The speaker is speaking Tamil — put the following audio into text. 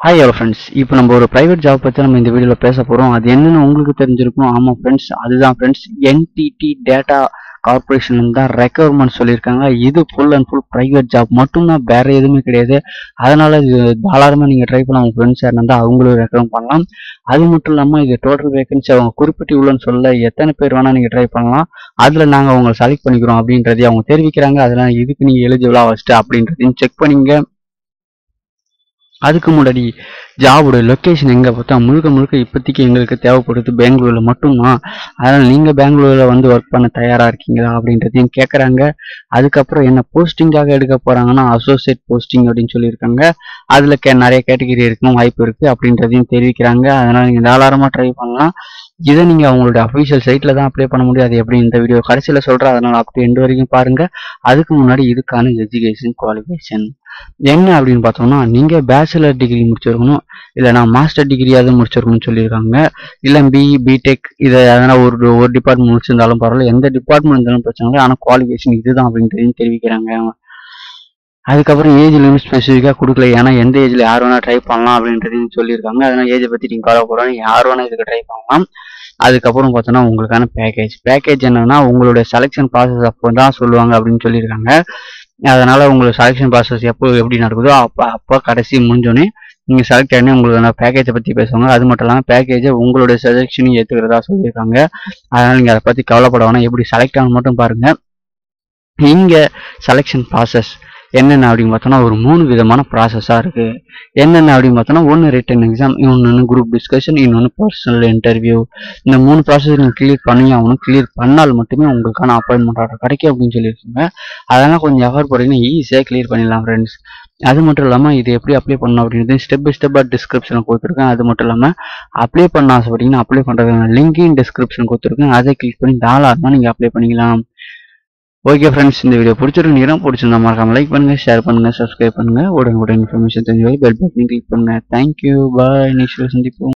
ஹாய் ஹலோ ஃப்ரெண்ட்ஸ் இப்போ நம்ம ஒரு ப்ரைவேட் ஜாப் பற்றி நம்ம இந்த வீடியோவில் பேச போகிறோம் அது என்னன்னு உங்களுக்கு தெரிஞ்சிருக்கும் ஆமாம் ஃப்ரெண்ட்ஸ் அதுதான் ஃப்ரெண்ட்ஸ் என்டிடி டேட்டா கார்பரேஷன் தான் ரெக்குவயர்மெண்ட் சொல்லியிருக்காங்க இது full and full private job மட்டும்தான் வேற எதுவுமே கிடையாது அதனால இது தாராளமாக நீங்கள் ட்ரை பண்ணலாம் உங்கள் ஃப்ரெண்ட்ஸ் இருந்தால் அவங்களும் ரெக்கமெண்ட் பண்ணலாம் அது மட்டும் இல்லாமல் இது டோட்டல் வேகன்சி அவங்க குறிப்பிட்டு உள்ளன்னு சொல்ல எத்தனை பேர் வேணால் நீங்கள் ட்ரை பண்ணலாம் அதில் நாங்கள் உங்களை செலக்ட் பண்ணிக்கிறோம் அப்படின்றதையும் அவங்க தெரிவிக்கிறாங்க அதெல்லாம் இதுக்கு நீங்கள் எலிஜிபிளாக வச்சுட்டு அப்படின்றதையும் செக் பண்ணிங்க அதுக்கு முன்னாடி ஜாபோட லொக்கேஷன் எங்கே பார்த்தா முழுக்க முழுக்க இப்போதைக்கு எங்களுக்கு தேவைப்படுது பெங்களூரில் மட்டும்தான் அதனால் நீங்கள் பெங்களூரில் வந்து ஒர்க் பண்ண தயாராக இருக்கீங்களா அப்படின்றதையும் கேட்குறாங்க அதுக்கப்புறம் என்ன போஸ்டிங்காக எடுக்க போகிறாங்கன்னா அசோசியேட் போஸ்டிங் அப்படின்னு சொல்லியிருக்காங்க அதில் கே நிறைய கேட்டகரி இருக்கும் வாய்ப்பு இருக்குது அப்படின்றதையும் தெரிவிக்கிறாங்க அதனால் நீங்கள் தாராளமாக ட்ரை பண்ணலாம் இதை நீங்கள் அவங்களோட அஃபிஷியல் சைட்டில் தான் அப்ளை பண்ண முடியும் அது எப்படி இந்த வீடியோ கடைசியில் சொல்கிறேன் அதனால் அப்படி எண்டு வரைக்கும் பாருங்கள் அதுக்கு முன்னாடி இதுக்கான எஜுகேஷன் குவாலிஃபிகேஷன் என்ன அப்படின்னு பார்த்தோம்னா நீங்கள் பேச்சுலர் டிகிரி முடிச்சிருக்கணும் இல்லைனா மாஸ்டர் டிகிரியாவது முடிச்சிருக்கணும்னு சொல்லியிருக்காங்க இல்லை பிஇ பிடெக் இதை எதனா ஒரு ஒரு டிபார்ட்மெண்ட் முடிச்சிருந்தாலும் பரவாயில்ல எந்த டிபார்ட்மெண்ட் இருந்தாலும் பிரச்சனை இல்லை ஆனால் குவாலிஃபிகேஷன் இதுதான் அப்படின்றதையும் தெரிவிக்கிறாங்க அதுக்கப்புறம் ஏஜ் லிமிட் ஸ்பெசிஃபிக்காக கொடுக்கல ஏன்னா எந்த ஏஜில் யார் வேணால் ட்ரை பண்ணலாம் அப்படின்றதையும் சொல்லியிருக்காங்க அதனால் ஏஜை பற்றி நீங்கள் கவலைப்படுறாங்க யார் வேணால் இதுக்கு ட்ரை பண்ணலாம் அதுக்கப்புறம் பார்த்தோன்னா உங்களுக்கான பேக்கேஜ் பேக்கேஜ் என்னன்னா உங்களுடைய செலெக்ஷன் ப்ராசஸ் அப்போ தான் சொல்லுவாங்க அப்படின்னு சொல்லியிருக்காங்க அதனால உங்களுக்கு செலெக்ஷன் ப்ராசஸ் எப்போ எப்படி நடக்குதோ அப்போ அப்போ கடைசி முடிஞ்சோடனே நீங்கள் செலக்ட் ஆகி உங்களுக்கான பேக்கேஜை பற்றி பேசுவாங்க அது மட்டும் இல்லாமல் பேக்கேஜை உங்களுடைய செலெக்ஷனையும் ஏற்றுக்கிறதா சொல்லியிருக்காங்க அதனால் நீங்கள் அதை பற்றி கவலைப்பட வேணாம் எப்படி செலக்ட் ஆகணும் மட்டும் பாருங்கள் இங்கே செலெக்ஷன் ப்ராசஸ் என்னென்ன அப்படின்னு பார்த்தோன்னா ஒரு மூணு விதமான ப்ராசஸாக இருக்குது என்னென்ன அப்படின்னு பார்த்தோன்னா ஒன்று ரிட்டன் எக்ஸாம் இன்னொன்று குரூப் டிஸ்கஷன் இன்னொன்று பர்சனல் இன்டர்வியூ இந்த மூணு ப்ராசஸ் நீங்கள் கிளியர் பண்ணி ஆகணும் கிளியர் பண்ணால் மட்டுமே உங்களுக்கான அப்பாயின்மெண்ட் ஆர்டர் கிடைக்கும் அப்படின்னு சொல்லியிருக்காங்க அதெல்லாம் கொஞ்சம் எஃபர்ட் போட்டிங்கன்னா ஈஸியாக கிளியர் பண்ணிடலாம் ஃப்ரெண்ட்ஸ் அது மட்டும் இல்லாமல் இது எப்படி அப்ளை பண்ணணும் அப்படின்றது ஸ்டெப் பை ஸ்டெப்பாக டிஸ்கிரிப்ஷனில் கொடுத்துருக்கேன் அது மட்டும் இல்லாமல் அப்ளை பண்ண ஆசைப்பட்டீங்கன்னா அப்ளை பண்ணுறதுக்கான லிங்கையும் டிஸ்கிரிப்ஷன் கொடுத்துருக்கேன் அதை கிளிக் பண்ணி தாராளமாக நீங்கள் அப்ளை பண்ணிக்கலாம் ஓகே ஃப்ரெண்ட்ஸ் இந்த வீடியோ பிடிச்சிருந்தீங்கன்னா பிடிச்சிருந்தா மறக்காம லைக் பண்ணுங்க ஷேர் பண்ணுங்க சப்ஸ்கிரைப் பண்ணுங்க உடனுக்குடன் இன்ஃபர்மேஷன் தெரிஞ்சு பெல் பட்டன் கிளிக் பண்ணுங்க தேங்க்யூ பாய் நெக்ஸ்ட் சந்திப்போம்